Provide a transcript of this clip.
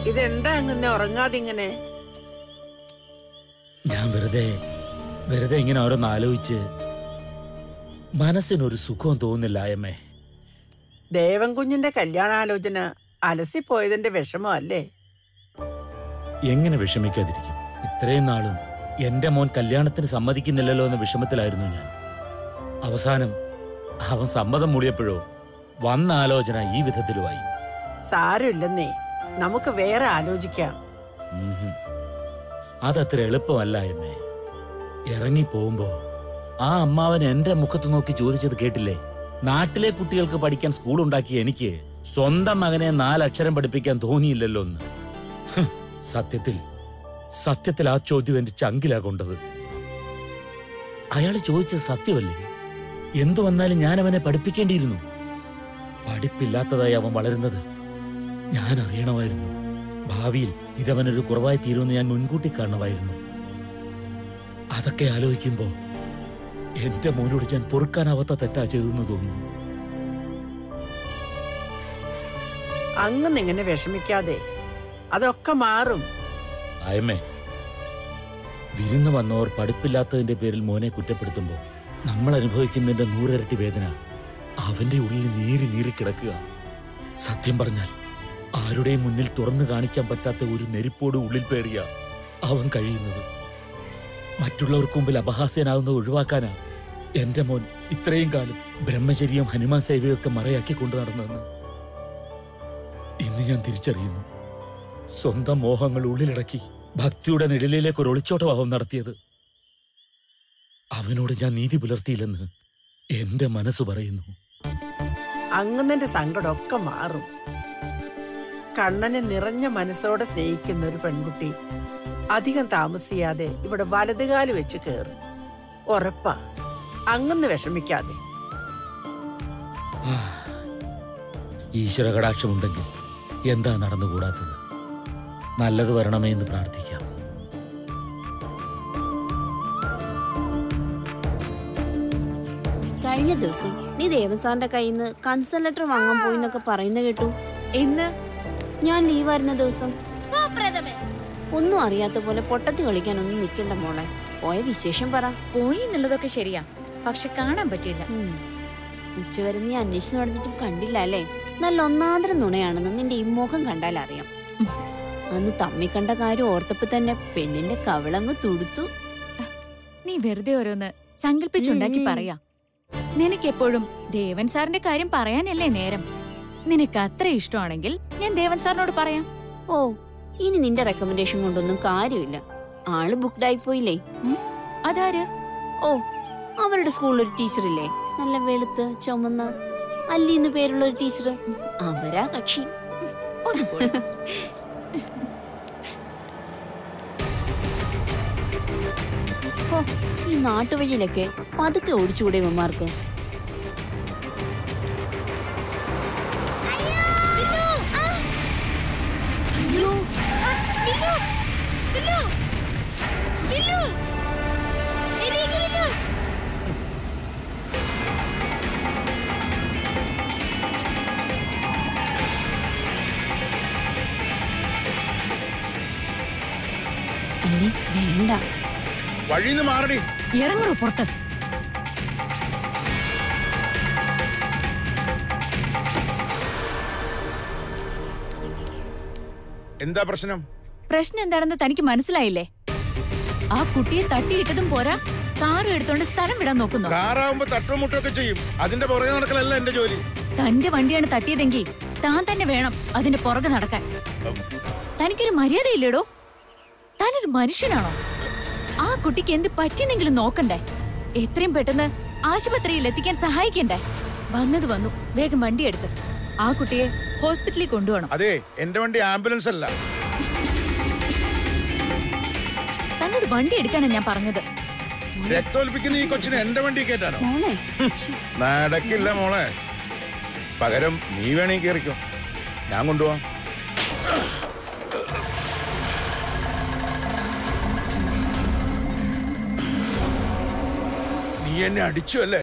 ഇതെന്താ അങ്ങനെ ഉറങ്ങാതിങ്ങനെ ഞാൻ വെറുതെ വെറുതെ ഇങ്ങനെ ഓരോന്ന് ആലോചിച്ച് മനസ്സിനൊരു സുഖവും തോന്നുന്നില്ല അയമ്മേ ദേവൻ കുഞ്ഞിന്റെ കല്യാണാലോചന അലസിപ്പോയതിന്റെ വിഷമമല്ലേ എങ്ങനെ വിഷമിക്കാതിരിക്കും ഇത്രയും നാളും എന്റെ മോൻ കല്യാണത്തിന് സമ്മതിക്കുന്നില്ലല്ലോ എന്ന വിഷമത്തിലായിരുന്നു ഞാൻ അവസാനം അവൻ സമ്മതം മൂടിയപ്പോഴോ വന്ന ആലോചന ഈ വിധത്തിലുമായി സാരമില്ലെന്നേ നമുക്ക് വേറെ ആലോചിക്കാം ഉംഹും. അതത്ര എളുപ്പമല്ല അമ്മേ ഇറങ്ങി പോകുമ്പോ ആ അമ്മാവൻ എന്റെ മുഖത്ത് നോക്കി ചോദിച്ചത് കേട്ടില്ലേ നാട്ടിലെ കുട്ടികൾക്ക് പഠിക്കാൻ സ്കൂൾ ഉണ്ടാക്കിയ എനിക്ക് സ്വന്തം മകനെ നാലക്ഷരം പഠിപ്പിക്കാൻ തോന്നിയില്ലല്ലോ എന്ന് ഹ്, സത്യത്തിൽ സത്യത്തിൽ ആ ചോദ്യം എന്റെ ചങ്കിലാ കൊണ്ടത് അയാൾ ചോദിച്ചത് സത്യമല്ലേ എന്തു വന്നാലും ഞാൻ അവനെ പഠിപ്പിക്കേണ്ടിയിരുന്നു പഠിപ്പില്ലാത്തതായി അവൻ വളരുന്നത് ഞാൻ അറിയണമായിരുന്നു ഭാവിയിൽ ഇതവനൊരു കുറവായി തീരുമെന്ന് ഞാൻ മുൻകൂട്ടി കാണണമായിരുന്നു അതൊക്കെ ആലോചിക്കുമ്പോ എന്റെ മോനോട് ഞാൻ പൊറുക്കാനാവാത്ത തെറ്റാ ചെയ്തെന്ന് തോന്നുന്നു അങ്ങനെ ഇങ്ങനെ വിഷമിക്കാതെ അതൊക്കെ മാറും അയമ്മേ വിരുന്ന് വന്നവർ പഠിപ്പില്ലാത്തതിന്റെ പേരിൽ മോനെ കുറ്റപ്പെടുത്തുമ്പോൾ നമ്മൾ അനുഭവിക്കുന്നതിന്റെ നൂറിരട്ടി വേദന അവന്റെ ഉള്ളിൽ നീറി നീറി കിടക്കുക സത്യം പറഞ്ഞാൽ ആരുടെയും മുന്നിൽ തുറന്നു കാണിക്കാൻ പറ്റാത്ത ഒരു നെരിപ്പോട് ഉള്ളിൽ പേറിയ അവൻ കഴിയുന്നത് മറ്റുള്ളവർക്ക് മുമ്പിൽ അപഹാസ്യനാകുന്നത് ഒഴിവാക്കാനാ എന്റെ മോൻ ഇത്രയും കാലം ബ്രഹ്മചര്യം ഹനുമാൻ സേവയൊക്കെ മറയാക്കി കൊണ്ടു നടന്നെന്ന് ഇന്ന് ഞാൻ തിരിച്ചറിയുന്നു സ്വന്തം മോഹങ്ങൾ ഉള്ളിലടക്കി ഭക്തിയുടെ നിഴലിലേക്ക് ഒരു ഒളിച്ചോട്ടഭാവം നടത്തിയത് അവനോട് ഞാൻ നീതി പുലർത്തിയില്ലെന്ന് എന്റെ മനസ്സ് പറയുന്നു അങ്ങനെ സങ്കടമൊക്കെ മാറും കണ്ണനെ നിറഞ്ഞ മനസ്സോടെ സ്നേഹിക്കുന്ന ഒരു പെൺകുട്ടി അധികം താമസിയാതെ ഇവിടെ വലതുകാല് വെച്ച് കയറും ഉറപ്പാ അങ്ങനെ വിഷമിക്കാതെ ഈശ്വര കടാക്ഷമുണ്ടെങ്കിൽ എന്താ നടന്നുകൂടാത്തത് നല്ലത് വരണമേ എന്ന് പ്രാർത്ഥിക്കാം കഴിഞ്ഞ ദിവസം നീ ദേവസാറിന്റെ കയ്യിൽ നിന്ന് കൺസൽ ലെറ്റർ വാങ്ങാൻ പോയി എന്നൊക്കെ പറയുന്ന കേട്ടു എന്ന് ഞാൻ ലീവായിരുന്ന ദിവസം ഒന്നും അറിയാത്ത പോലെ പൊട്ടത്തി കളിക്കാനൊന്നും നിൽക്കണ്ട മോളെ പോയ വിശേഷം പറ പോയി എന്നുള്ളതൊക്കെ ശരിയാ പക്ഷെ കാണാൻ പറ്റിയില്ല ഉം. ഉച്ചവരെ നീ അന്വേഷിച്ചു നടന്നിട്ടും കണ്ടില്ല അല്ലേ നല്ല ഒന്നാന്തരം നുണയാണെന്ന് നിന്റെ ഈ മുഖം കണ്ടാൽ അറിയാം ഉം. അന്ന് തമ്മി കണ്ട കാര്യം ഓർത്തപ്പോ തന്നെ പെണ്ണിന്റെ കവിളങ്ങ് തുടുത്തു നീ വെറുതെ ഓരോന്ന് സങ്കല്പിച്ചുണ്ടാക്കി ഉം. പറയാ നിനക്കെപ്പോഴും ദേവൻ സാറിന്റെ കാര്യം പറയാനല്ലേ നേരം നിനക്ക് അത്ര ഇഷ്ടമാണെങ്കിൽ ഞാൻ ദേവൻ സാറിനോട് പറയാം ഓ ഇനി നിന്റെ റെക്കമെൻഡേഷൻ കൊണ്ടൊന്നും കാര്യമില്ല ആള് ബുക്ക്ഡ് ആയി പോയില്ലേ അതാര് ഓ അവരുടെ സ്കൂളിൽ ഒരു ടീച്ചറില്ലേ നല്ല വെളുത്ത് ചുമന്ന അല്ലി എന്ന് പേരുള്ള ഒരു ടീച്ചർ അവരാ കക്ഷി ഒന്ന് പോടി. ഓ ഈ നാട്ടുവഴിയിലൊക്കെ പതുക്കെ ഓടിച്ചുകൂടെ ഇവന്മാർക്ക് അയ്യോ അല്ലേ വേണ്ട വഴിന്ന് മാറടി ഇറങ്ങണോ പുറത്ത് എന്താ പ്രശ്നം പ്രശ്നം എന്താണെന്ന് തനിക്ക് മനസ്സിലായില്ലേ ആ കുട്ടിയെ തട്ടിയിട്ടതും പോരാ കാറും എടുത്തോണ്ട് സ്ഥലം വിടാൻ നോക്കുന്നു കാറാവുമ്പോ തട്ടും മുട്ടൊക്കെ ചെയ്യും അതിന്റെ പുറകെ നടക്കലല്ല എന്റെ ജോലി തന്റെ വണ്ടിയാണ് തട്ടിയതെങ്കിൽ താൻ തന്നെ വേണം അതിന്റെ പുറകെ നടക്കാൻ തനിക്കൊരു മര്യാദയില്ലേടോ താനൊരു മനുഷ്യനാണോ ആ കുട്ടിക്ക് എന്ത് പറ്റിയെന്നെങ്കിലും നോക്കണ്ടേ എത്രയും പെട്ടെന്ന് ആശുപത്രിയിൽ എത്തിക്കാൻ സഹായിക്കണ്ടേ വന്നത് വന്നു വേഗം വണ്ടി എടുത്ത് ആ കുട്ടിയെ ഹോസ്പിറ്റലിൽ കൊണ്ടുപോകണം അതെ എന്റെ വണ്ടി ആംബുലൻസ് അല്ല തന്നോട് വണ്ടി എടുക്കാനാണ് ഞാൻ പറഞ്ഞത് രക്തോൽപ്പിക്കുന്ന ഈ കൊച്ചിനെ എന്റെ വണ്ടി കയറ്റാനോ മോനെ നടക്കില്ല മോളെ പകരം നീ വേണേ കേറിക്കോ ഞാൻ കൊണ്ടുപോവാം നീ എന്നെ അടിച്ചു അല്ലേ